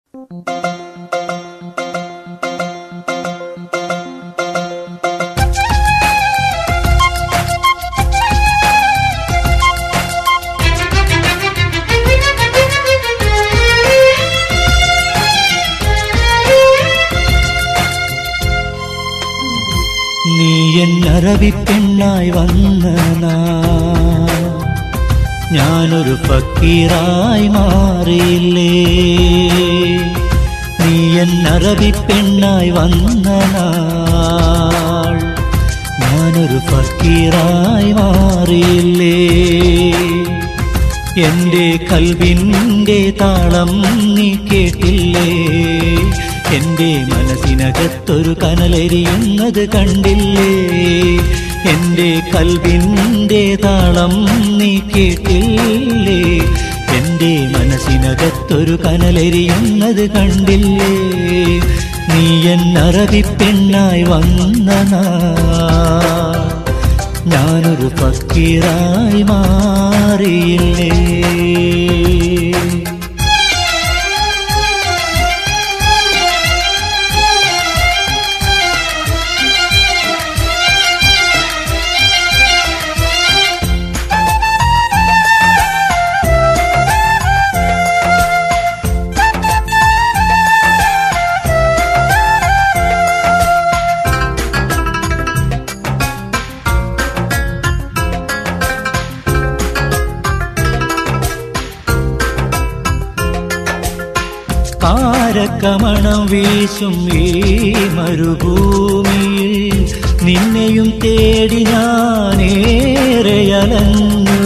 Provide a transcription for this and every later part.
നീ എന്നറവി പെണ്ണായി വന്ന നാൾ ഞാനൊരു ഫക്കീറായി മാറിയില്ലേ നീ എന്നറവി പെണ്ണായി വന്ന നാൾ ഞാനൊരു ഫക്കീറായി മാറിയില്ലേ എന്റെ കൽവിൻ്റെ താളം നീ കേട്ടില്ലേ എന്റെ മനസ്സിനകത്തൊരു കനലെരിയുന്നത് കണ്ടില്ലേ എന്റെ കൽവിൻ്റെ താളം നീ കേട്ടില്ലേ എന്റെ മനസ്സിനകത്തൊരു കനലെരിയുന്നത് കണ്ടില്ലേ നീ എന്നറബി പെണ്ണായി വന്ന നാൾ ഞാനൊരു ഫക്കീറായി മാറിയില്ലേ കാരക്കമണം വീശും ഈ മരുഭൂമിയിൽ നിന്നെയും തേടി ഞാനേറെയലഞ്ഞു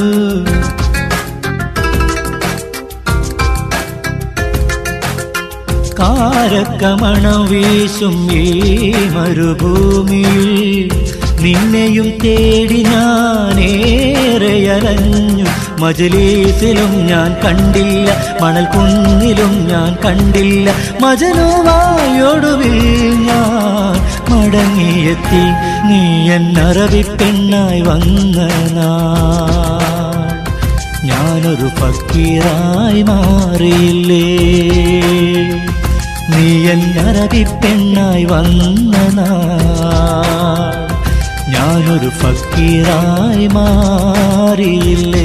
കാരക്കമണം വീശും ഈ മരുഭൂമിയിൽ നിന്നെയും തേടി ഞാനേറെയലഞ്ഞു മജലീസിലും ഞാൻ കണ്ടില്ല മണൽ കുന്നിലും ഞാൻ കണ്ടില്ല മജനുവായൊടുവിൽ ഞാൻ മടങ്ങിയെത്തി നീ എന്നറബി പെണ്ണായി വന്ന നാൾ ഞാനൊരു ഫക്കീറായി മാറിയില്ലേ നീ എന്നറബി പെണ്ണായി വന്ന നാൾ ഞാനൊരു ഫക്കീറായി മാറിയില്ലേ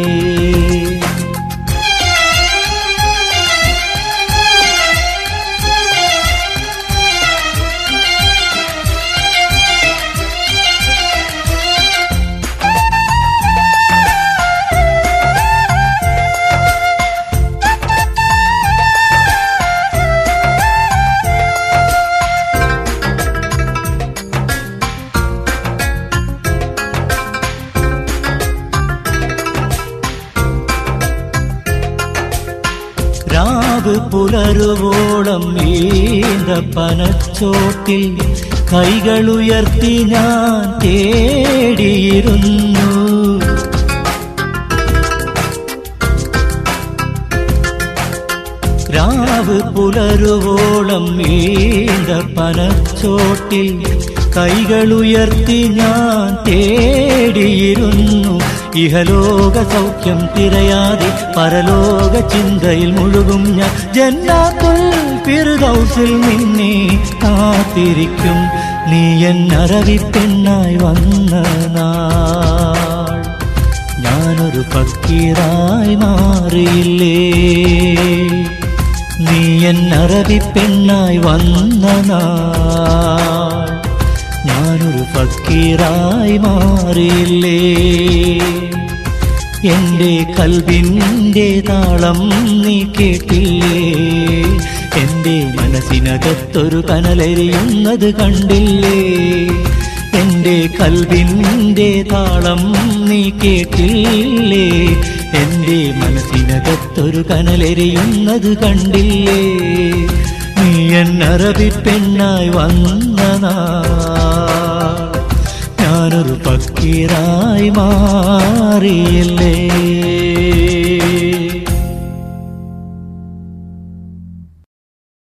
രാവ് പുലരുവോളം നീണ്ട പനച്ചോട്ടിൽ കൈകളുയർത്തി ഞാൻ തേടിയിരുന്നു രാവ് പുലരുവോളം നീണ്ട പനച്ചോട്ടിൽ കൈകളുയർത്തി ഞാൻ തേടിയിരുന്നു ഇഹലോക സൗഖ്യം തിരയാതെ പരലോക ചിന്തയിൽ മുഴുകും ഞാൻ ജന്നാത്തുൽ ഫിർദൗസിൽ നിന്നെ കാത്തിരിക്കും നീ എന്നറവി പെണ്ണായി വന്ന നാൾ ഞാനൊരു ഫക്കീറായി മാറിയില്ലേ നീ എന്നറബി പെണ്ണായി വന്ന നാൾ ഞാനൊരു ഫക്കീറായി മാറിയില്ലേ എന്റെ കൽവിൻ്റെ താളം നീ കേട്ടില്ലേ എന്റെ മനസ്സിനകത്തൊരു കനലെരിയുന്നത് കണ്ടില്ലേ എന്റെ കൽവിൻ്റെ താളം നീ കേട്ടില്ലേ എന്റെ മനസ്സിനകത്തൊരു കനലെരിയുന്നത് കണ്ടില്ലേ നീ എന്നറബി പെണ്ണായി വന്ന നാൾ ഞാനൊരു പക്കീറായി മാറിയില്ലേ